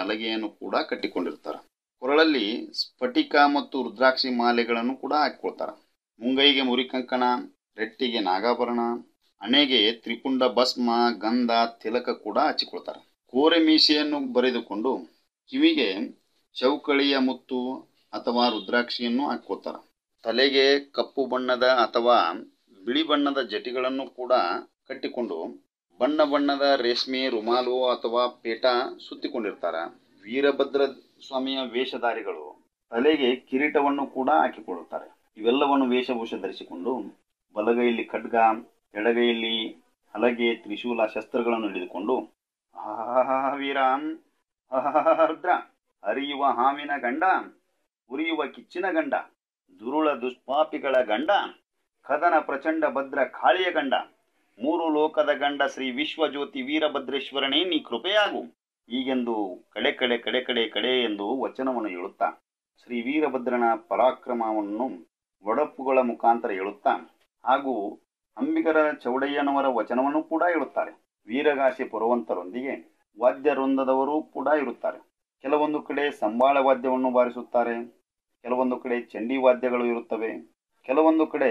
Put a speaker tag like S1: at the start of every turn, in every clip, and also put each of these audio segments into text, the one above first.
S1: ಹಲಗೆಯನ್ನು ಕೂಡ ಕಟ್ಟಿಕೊಂಡಿರ್ತಾರೆ ಕೊರಳಲ್ಲಿ ಸ್ಫಟಿಕ ಮತ್ತು ರುದ್ರಾಕ್ಷಿ ಮಾಲೆಗಳನ್ನು ಕೂಡ ಹಾಕಿಕೊಳ್ತಾರೆ ಮುಂಗೈಗೆ ಮುರಿಕಂಕಣ ರೆಟ್ಟಿಗೆ ನಾಗಾಭರಣ ಹಣೆಗೆ ತ್ರಿಪುಂಡ ಭಸ್ಮ ಗಂಧ ತಿಲಕ ಕೂಡ ಹಚ್ಚಿಕೊಳ್ತಾರೆ ಕೋರೆ ಮೀಸೆಯನ್ನು ಬರೆದುಕೊಂಡು ಕಿವಿಗೆ ಚೌಕಳಿಯ ಮುತ್ತು ಅಥವಾ ರುದ್ರಾಕ್ಷಿಯನ್ನು ಹಾಕ್ಕೋತಾರೆ ತಲೆಗೆ ಕಪ್ಪು ಬಣ್ಣದ ಅಥವಾ ಬಿಳಿ ಬಣ್ಣದ ಜಟಿಗಳನ್ನು ಕೂಡ ಕಟ್ಟಿಕೊಂಡು ಬಣ್ಣ ಬಣ್ಣದ ರೇಷ್ಮೆ ರುಮಾಲು ಅಥವಾ ಪೇಟ ಸುತ್ತಿಕೊಂಡಿರ್ತಾರೆ ವೀರಭದ್ರ ಸ್ವಾಮಿಯ ವೇಷಧಾರಿಗಳು ತಲೆಗೆ ಕಿರೀಟವನ್ನು ಕೂಡ ಹಾಕಿಕೊಳ್ಳುತ್ತಾರೆ ಇವೆಲ್ಲವನ್ನು ವೇಷಭೂಷ ಧರಿಸಿಕೊಂಡು ಬಲಗೈಯಲ್ಲಿ ಖಡ್ಗ ಎಡಗೈಯಲ್ಲಿ ಹಲಗೆ ತ್ರಿಶೂಲ ಶಸ್ತ್ರಗಳನ್ನು ಹಿಡಿದುಕೊಂಡು ಆಹಾ ವೀರ ಆಹಾ ರುದ್ರ ಹರಿಯುವ ಹಾವಿನ ಗಂಡ ಉರಿಯುವ ಕಿಚ್ಚಿನ ಗಂಡ ದುರುಳ ದುಷ್ಪಾಪಿಗಳ ಗಂಡ ಕದನ ಪ್ರಚಂಡ ಭದ್ರ ಕಾಳಿಯ ಗಂಡ ಮೂರು ಲೋಕದ ಗಂಡ ಶ್ರೀ ವಿಶ್ವಜ್ಯೋತಿ ವೀರಭದ್ರೇಶ್ವರನೇ ನೀ ಕೃಪೆಯಾಗು ಹೀಗೆಂದು ಕಡೆ ಕಡೆ ಕಡೆ ಕಡೆ ಕಡೆ ಎಂದು ವಚನವನ್ನು ಹೇಳುತ್ತಾ ಶ್ರೀ ವೀರಭದ್ರನ ಪರಾಕ್ರಮವನ್ನು ಒಡಪುಗಳ ಮುಖಾಂತರ ಹೇಳುತ್ತಾ ಹಾಗೂ ಅಂಬಿಗರ ಚೌಡಯ್ಯನವರ ವಚನವನ್ನು ಕೂಡ ಹೇಳುತ್ತಾರೆ ವೀರಗಾಸೆ ಪುರವಂತರೊಂದಿಗೆ ವಾದ್ಯ ವೃಂದದವರು ಕೂಡ ಇರುತ್ತಾರೆ ಕೆಲವೊಂದು ಕಡೆ ಸಂಬಾಳ ವಾದ್ಯವನ್ನು ಬಾರಿಸುತ್ತಾರೆ ಕೆಲವೊಂದು ಕಡೆ ಚಂಡಿ ವಾದ್ಯಗಳು ಇರುತ್ತವೆ ಕೆಲವೊಂದು ಕಡೆ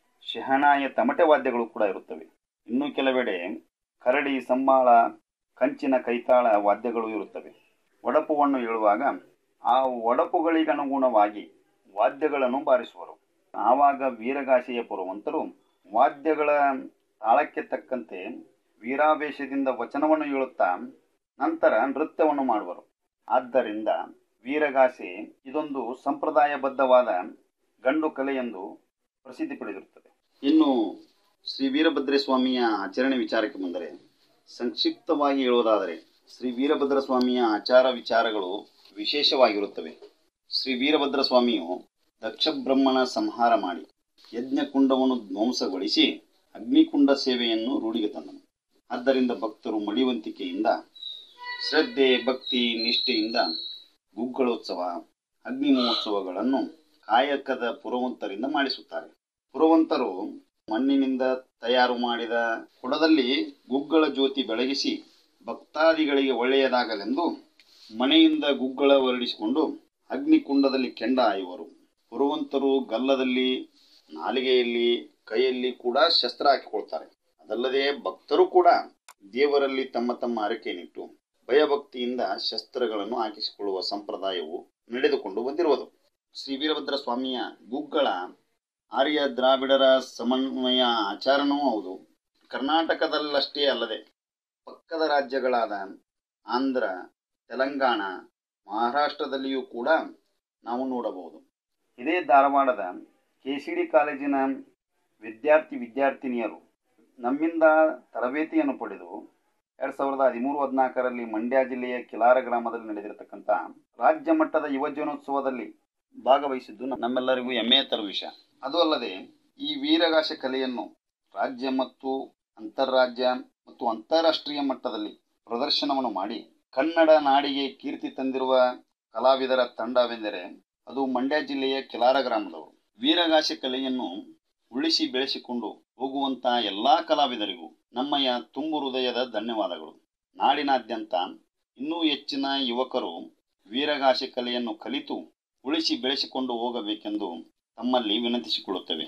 S1: ಶಹನಾಯ ತಮಟೆ ವಾದ್ಯಗಳು ಕೂಡ ಇರುತ್ತವೆ ಇನ್ನು ಕೆಲವೆಡೆ ಕರಡಿ ಸಂಬಾಳ ಕಂಚಿನ ಕೈತಾಳ ವಾದ್ಯಗಳು ಇರುತ್ತವೆ ಒಡಪುವನ್ನು ಹೇಳುವಾಗ ಆ ಒಡಪುಗಳಿಗನುಗುಣವಾಗಿ ವಾದ್ಯಗಳನ್ನು ಬಾರಿಸುವರು ಆವಾಗ ವೀರಗಾಸೆಯ ಪುರವಂತರು ವಾದ್ಯಗಳ ತಾಳಕ್ಕೆ ತಕ್ಕಂತೆ ವೀರಾವೇಶದಿಂದ ವಚನವನ್ನು ಹೇಳುತ್ತಾ ನಂತರ ನೃತ್ಯವನ್ನು ಮಾಡುವರು ಆದ್ದರಿಂದ ವೀರಗಾಸೆ ಇದೊಂದು ಸಂಪ್ರದಾಯಬದ್ಧವಾದ ಗಂಡು ಕಲೆ ಎಂದು ಪ್ರಸಿದ್ಧಿ ಪಡೆದಿರುತ್ತದೆ ಇನ್ನು ಶ್ರೀ ವೀರಭದ್ರ ಸ್ವಾಮಿಯ ಆಚರಣೆ ವಿಚಾರಕ್ಕೆ ಬಂದರೆ ಸಂಕ್ಷಿಪ್ತವಾಗಿ ಹೇಳುವುದಾದರೆ ಶ್ರೀ ವೀರಭದ್ರ ಸ್ವಾಮಿಯ ಆಚಾರ ವಿಚಾರಗಳು ವಿಶೇಷವಾಗಿರುತ್ತವೆ ಶ್ರೀ ವೀರಭದ್ರ ಸ್ವಾಮಿಯು ದಕ್ಷ ಬ್ರಹ್ಮನ ಸಂಹಾರ ಮಾಡಿ ಯಜ್ಞಕುಂಡವನ್ನು ಧ್ವಂಸಗೊಳಿಸಿ ಅಗ್ನಿಕುಂಡ ಸೇವೆಯನ್ನು ರೂಢಿಗೆ ತಂದನು ಆದ್ದರಿಂದ ಭಕ್ತರು ಮಡಿವಂತಿಕೆಯಿಂದ ಶ್ರದ್ಧೆ ಭಕ್ತಿ ನಿಷ್ಠೆಯಿಂದ ಗುಗ್ಗಳೋತ್ಸವ ಅಗ್ನಿ ಮಹೋತ್ಸವಗಳನ್ನು ಕಾಯಕದ ಪುರವಂತರಿಂದ ಮಾಡಿಸುತ್ತಾರೆ ಪುರವಂತರು ಮಣ್ಣಿನಿಂದ ತಯಾರು ಮಾಡಿದ ಕೊಡದಲ್ಲಿ ಗುಗ್ಗಳ ಜ್ಯೋತಿ ಬೆಳಗಿಸಿ ಭಕ್ತಾದಿಗಳಿಗೆ ಒಳ್ಳೆಯದಾಗಲೆಂದು ಮನೆಯಿಂದ ಗುಗ್ಗಳ ಹೊರಡಿಸಿಕೊಂಡು ಅಗ್ನಿಕುಂಡದಲ್ಲಿ ಕೆಂಡ ಆಯುವರು ಪುರವಂತರು ಗಲ್ಲದಲ್ಲಿ ನಾಲಿಗೆಯಲ್ಲಿ ಕೈಯಲ್ಲಿ ಕೂಡ ಶಸ್ತ್ರ ಹಾಕಿಕೊಳ್ತಾರೆ ಅದಲ್ಲದೆ ಭಕ್ತರು ಕೂಡ ದೇವರಲ್ಲಿ ತಮ್ಮ ತಮ್ಮ ಹರಕೆಯನ್ನಿಟ್ಟು ಭಯಭಕ್ತಿಯಿಂದ ಶಸ್ತ್ರಗಳನ್ನು ಹಾಕಿಸಿಕೊಳ್ಳುವ ಸಂಪ್ರದಾಯವು ನಡೆದುಕೊಂಡು ಬಂದಿರುವುದು ಶ್ರೀ ವೀರಭದ್ರ ಸ್ವಾಮಿಯ ಗುಗ್ಗಳ ಆರ್ಯ ದ್ರಾವಿಡರ ಸಮನ್ವಯ ಆಚಾರನೂ ಹೌದು ಕರ್ನಾಟಕದಲ್ಲಷ್ಟೇ ಅಲ್ಲದೆ ಪಕ್ಕದ ರಾಜ್ಯಗಳಾದ ಆಂಧ್ರ ತೆಲಂಗಾಣ ಮಹಾರಾಷ್ಟ್ರದಲ್ಲಿಯೂ ಕೂಡ ನಾವು ನೋಡಬಹುದು ಇದೇ ಧಾರವಾಡದ ಕೆ ಸಿ ಡಿ ಕಾಲೇಜಿನ ವಿದ್ಯಾರ್ಥಿ ವಿದ್ಯಾರ್ಥಿನಿಯರು ನಮ್ಮಿಂದ ತರಬೇತಿಯನ್ನು ಪಡೆದು ಎರಡು ಸಾವಿರದ ಹದಿಮೂರು ಹದಿನಾಲ್ಕರಲ್ಲಿ ಮಂಡ್ಯ ಜಿಲ್ಲೆಯ ಕಿಲಾರ ಗ್ರಾಮದಲ್ಲಿ ನಡೆದಿರತಕ್ಕಂಥ ರಾಜ್ಯ ಮಟ್ಟದ ಯುವಜನೋತ್ಸವದಲ್ಲಿ ಭಾಗವಹಿಸಿದ್ದು ನಮ್ಮೆಲ್ಲರಿಗೂ ಹೆಮ್ಮೆಯ ತರುವ ವಿಷಯ ಅದು ಅಲ್ಲದೆ ಈ ವೀರಗಾಶ ಕಲೆಯನ್ನು ರಾಜ್ಯ ಮತ್ತು ಅಂತಾರಾಜ್ಯ ಮತ್ತು ಅಂತಾರಾಷ್ಟ್ರೀಯ ಮಟ್ಟದಲ್ಲಿ ಪ್ರದರ್ಶನವನ್ನು ಮಾಡಿ ಕನ್ನಡ ನಾಡಿಗೆ ಕೀರ್ತಿ ತಂದಿರುವ ಕಲಾವಿದರ ತಂಡವೆಂದರೆ ಅದು ಮಂಡ್ಯ ಜಿಲ್ಲೆಯ ಕಿಲಾರ ಗ್ರಾಮದವರು ವೀರಗಾಸೆ ಕಲೆಯನ್ನು ಉಳಿಸಿ ಬೆಳೆಸಿಕೊಂಡು ಹೋಗುವಂತ ಎಲ್ಲಾ ಕಲಾವಿದರಿಗೂ ನಮ್ಮಯ ತುಂಬು ಹೃದಯದ ಧನ್ಯವಾದಗಳು ನಾಡಿನಾದ್ಯಂತ ಇನ್ನೂ ಹೆಚ್ಚಿನ ಯುವಕರು ವೀರಗಾಸೆ ಕಲೆಯನ್ನು ಕಲಿತು ಉಳಿಸಿ ಬೆಳೆಸಿಕೊಂಡು ಹೋಗಬೇಕೆಂದು ತಮ್ಮಲ್ಲಿ ವಿನಂತಿಸಿಕೊಳ್ಳುತ್ತೇವೆ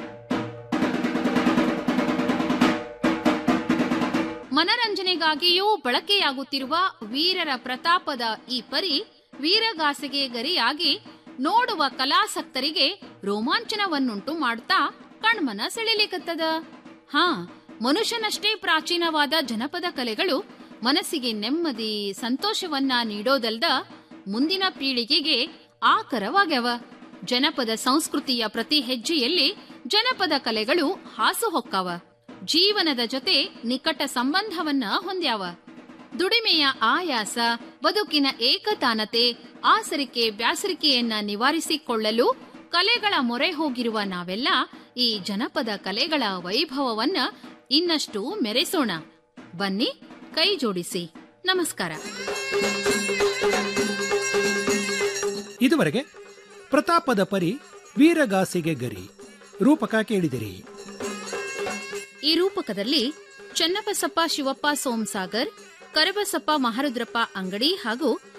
S2: ಮನರಂಜನೆಗಾಗಿಯೂ ಬಳಕೆಯಾಗುತ್ತಿರುವ ವೀರರ ಪ್ರತಾಪದ ಈ ಪರಿ ವೀರಗಾಸೆಗೆ ಗರಿಯಾಗಿ ನೋಡುವ ಕಲಾಸಕ್ತರಿಗೆ ರೋಮಾಂಚನವನ್ನುಂಟು ಮಾಡ್ತಾ ಕಣ್ಮನ ಸೆಳೆಲಿಕತ್ತದ ಹಾ ಮನುಷ್ಯನಷ್ಟೇ ಪ್ರಾಚೀನವಾದ ಜನಪದ ಕಲೆಗಳು ಮನಸ್ಸಿಗೆ ನೆಮ್ಮದಿ ಸಂತೋಷವನ್ನ ನೀಡೋದಲ್ದ ಮುಂದಿನ ಪೀಳಿಗೆಗೆ ಆಕರವಾಗ್ಯವ ಜನಪದ ಸಂಸ್ಕೃತಿಯ ಪ್ರತಿ ಹೆಜ್ಜೆಯಲ್ಲಿ ಜನಪದ ಕಲೆಗಳು ಹಾಸುಹೊಕ್ಕವ ಜೀವನದ ಜೊತೆ ನಿಕಟ ಸಂಬಂಧವನ್ನ ಹೊಂದ್ಯಾವ ದುಡಿಮೆಯ ಆಯಾಸ ಬದುಕಿನ ಏಕತಾನತೆ ಆಸರಿಕೆ ಬ್ಯಾಸರಿಕೆಯನ್ನ ನಿವಾರಿಸಿಕೊಳ್ಳಲು ಕಲೆಗಳ ಮೊರೆ ಹೋಗಿರುವ ನಾವೆಲ್ಲ ಈ ಜನಪದ ಕಲೆಗಳ ವೈಭವವನ್ನ ಇನ್ನಷ್ಟು ಮೆರೆಸೋಣ ಬನ್ನಿ ಕೈ ಜೋಡಿಸಿ ನಮಸ್ಕಾರ
S3: ಇದುವರೆಗೆ ಪ್ರತಾಪದ ಪರಿ ವೀರಗಾಸಿಗೆ ಗರಿ ರೂಪಕ ಕೇಳಿದಿರಿ
S2: ಈ ರೂಪಕದಲ್ಲಿ ಚನ್ನಬಸಪ್ಪ ಶಿವಪ್ಪ ಸೋಮಸಾಗರ್ ಕರಬಸಪ್ಪ ಮಹಾರುದ್ರಪ್ಪ ಅಂಗಡಿ ಹಾಗೂ